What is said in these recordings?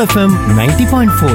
FM ninety point four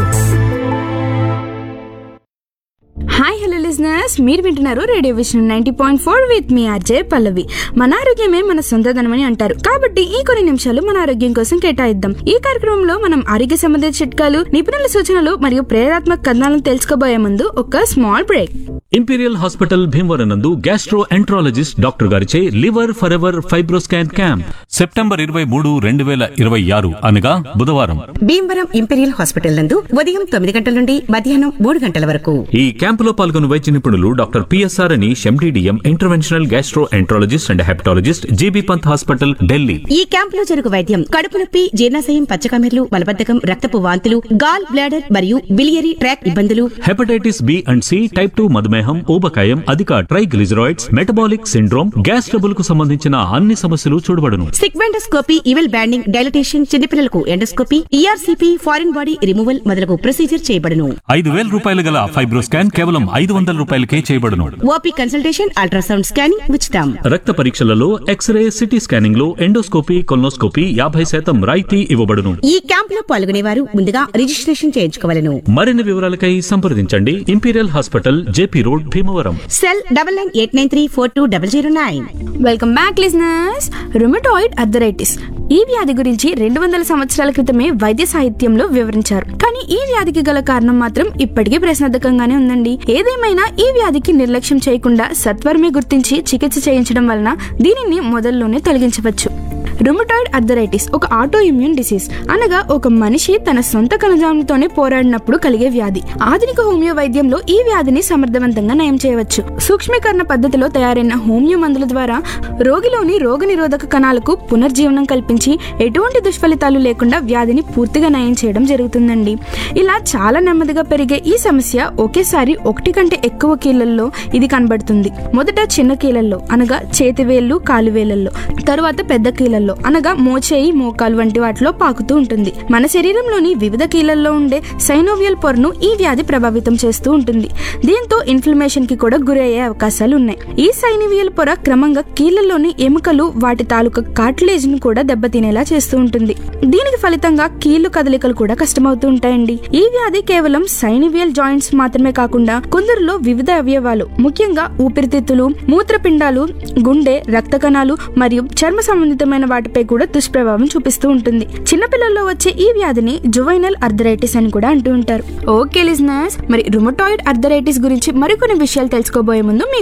hi hello listeners మీరు వింటున్నారు radio vision ninety point four with మీ RJ Pallavi మన ఆరోగ్యమే మన సొంతధనమని అంటారు కాబట్టి ఈ కొన్ని నిమిషాలు మన ఆరోగ్యం కోసం కేటాయిద్దాం ఈ కార్యక్రమంలో మనం ఆరోగ్య సంబంధిత చిట్కాలు నిపుణుల సూచనలు మరియు ప్రేరణాత్మక కథనాలను తెలుసుకోబోయే ముందు ఒక small break imperial hospital Bhimavaram నందు గ్యాస్ట్రో ఎంట్రాలజిస్ట్ డాక్టర్ గారిచే liver for ever fibroscan camp September ఇరవై మూడు రెండు వేల ఇరవై ఆరు అనగా బుధవారం భీమవరం ఇంపీరియల్ హాస్పిటల్ నందు ఉదయం తొమ్మిది గంటల నుండి మధ్యాహ్నం మూడు గంటల వరకు ఈ క్యాంపులో పాల్గొన్న వైద్య నిపుణులు డాక్టర్ పిఎస్ఆర్ అని MD DM interventional gastroenterologist and hepatologist GB Pant hospital Delhi ఈ క్యాంపులో జరుగు వైద్యం కడుపు నొప్పి జీర్ణాశయం పచ్చకమెర్లు మలబద్ధకం రక్తపు వాంతులు గాల్ బ్లాడర్ మరియు బిలియరీ ట్రాక్ ఇబ్బందులు hepatitis B and C type two మధుమేహం ఊబకాయం అధిక triglycerides metabolic syndrome gas trouble కు సంబంధించిన అన్ని సమస్యలు చూడబడును సిగ్మెండోస్కోపీ ఇవెల్ బ్యాండింగ్ డైలటేషన్ చిన్నపిల్లలకు endoscopy ERCP foreign body removal మొదలగు ప్రొసీజర్ చేయబడును ఐదు వేల రూపాయలు గల ఫైబ్రోస్కాన్ కేవలం ఐదు వందల రూపాయలకే చేయబడును ఓపీ కన్సల్టేషన్ అల్ట్రాసౌండ్ స్కానింగ్ ఉచితం రక్త పరీక్షలలో ఎక్స్రే సిటీ స్కానింగ్ లో ఎండోస్కోపీ కొల్నోస్కోపీ యాభై శాతం రాయితీ ఇవ్వబడును ఈ క్యాంపులో పాల్గొనేవారు ముందుగా రిజిస్ట్రేషన్ చేయించుకోవాలను మరిన్ని వివరాలకై సంప్రదించండి imperial hospital JP road Bhimavaram cell double nine eight nine three four two double zero nine welcome back listeners rheumatoid arthritis ఈ వ్యాధి గురించి రెండు వందల సంవత్సరాల క్రితమే వైద్య సాహిత్యంలో వివరించారు కానీ ఈ వ్యాధికి గల కారణం మాత్రం ఇప్పటికీ ప్రశ్నార్థకంగానే ఉందండి ఏదేమైనా ఈ వ్యాధికి నిర్లక్ష్యం చేయకుండా సత్వరమే గుర్తించి చికిత్స చేయించడం వలన దీనిని మొదల్లోనే తొలగించవచ్చు రుమటాయిడ్ అర్థరైటిస్ ఒక ఆటో ఇమ్యూన్ డిసీజ్ అనగా ఒక మనిషి తన సొంత కణజాలంతోనే పోరాడినప్పుడు కలిగే వ్యాధి ఆధునిక హోమియో వైద్యంలో ఈ వ్యాధిని సమర్థవంతంగా నయం చేయవచ్చు సూక్ష్మీకరణ పద్ధతిలో తయారైన హోమియో మందుల ద్వారా రోగిలోని రోగనిరోధక కణాలకు పునర్జీవనం కల్పించి ఎటువంటి దుష్ఫలితాలు లేకుండా వ్యాధిని పూర్తిగా నయం చేయడం జరుగుతుందండి ఇలా చాలా నెమ్మదిగా పెరిగే ఈ సమస్య ఒకేసారి ఒకటి కంటే ఎక్కువ కీళ్ళల్లో ఇది కనబడుతుంది మొదట చిన్న కీళ్ళల్లో అనగా చేతివేళ్లు కాలువేళ్లలో తరువాత పెద్ద కీళ్ళల్లో అనగా మోచేయి మోకాలు వంటి వాటిలో పాకుతూ ఉంటుంది మన శరీరంలోని వివిధ కీళ్ళల్లో ఉండే సైనోవియల్ పొరను ఈ వ్యాధి ప్రభావితం చేస్తూ ఉంటుంది దీంతో ఇన్ఫ్లమేషన్ కి కూడా గురయ్యే అవకాశాలు ఉన్నాయి ఈ సైనోవియల్ పొర క్రమంగా కీళ్ళలోని ఎముకలు వాటి తాలూకా కార్టిలేజ్ ను కూడా దెబ్బతినేలా చేస్తూ ఉంటుంది దీనికి ఫలితంగా కీళ్లు కదలికలు కూడా కష్టమవుతూ ఉంటాయండి ఈ వ్యాధి కేవలం సైనివియల్ జాయింట్స్ మాత్రమే కాకుండా కొందరిలో వివిధ అవయవాలు ముఖ్యంగా ఊపిరితిత్తులు మూత్రపిండాలు గుండె రక్త కణాలు మరియు చర్మ సంబంధితమైన వాటిపై కూడా దుష్ప్రభావం చూపిస్తూ ఉంటుంది చిన్నపిల్లల్లో వచ్చే ఈ వ్యాధిని జువైనల్ అర్థరైటిస్ అని కూడా అంటూ ఉంటారు ఓకే లిజనర్స్ మరి రుమటాయిడ్ అర్థరైటిస్ గురించి మరికొన్ని విషయాలు తెలుసుకోబోయే ముందు మీ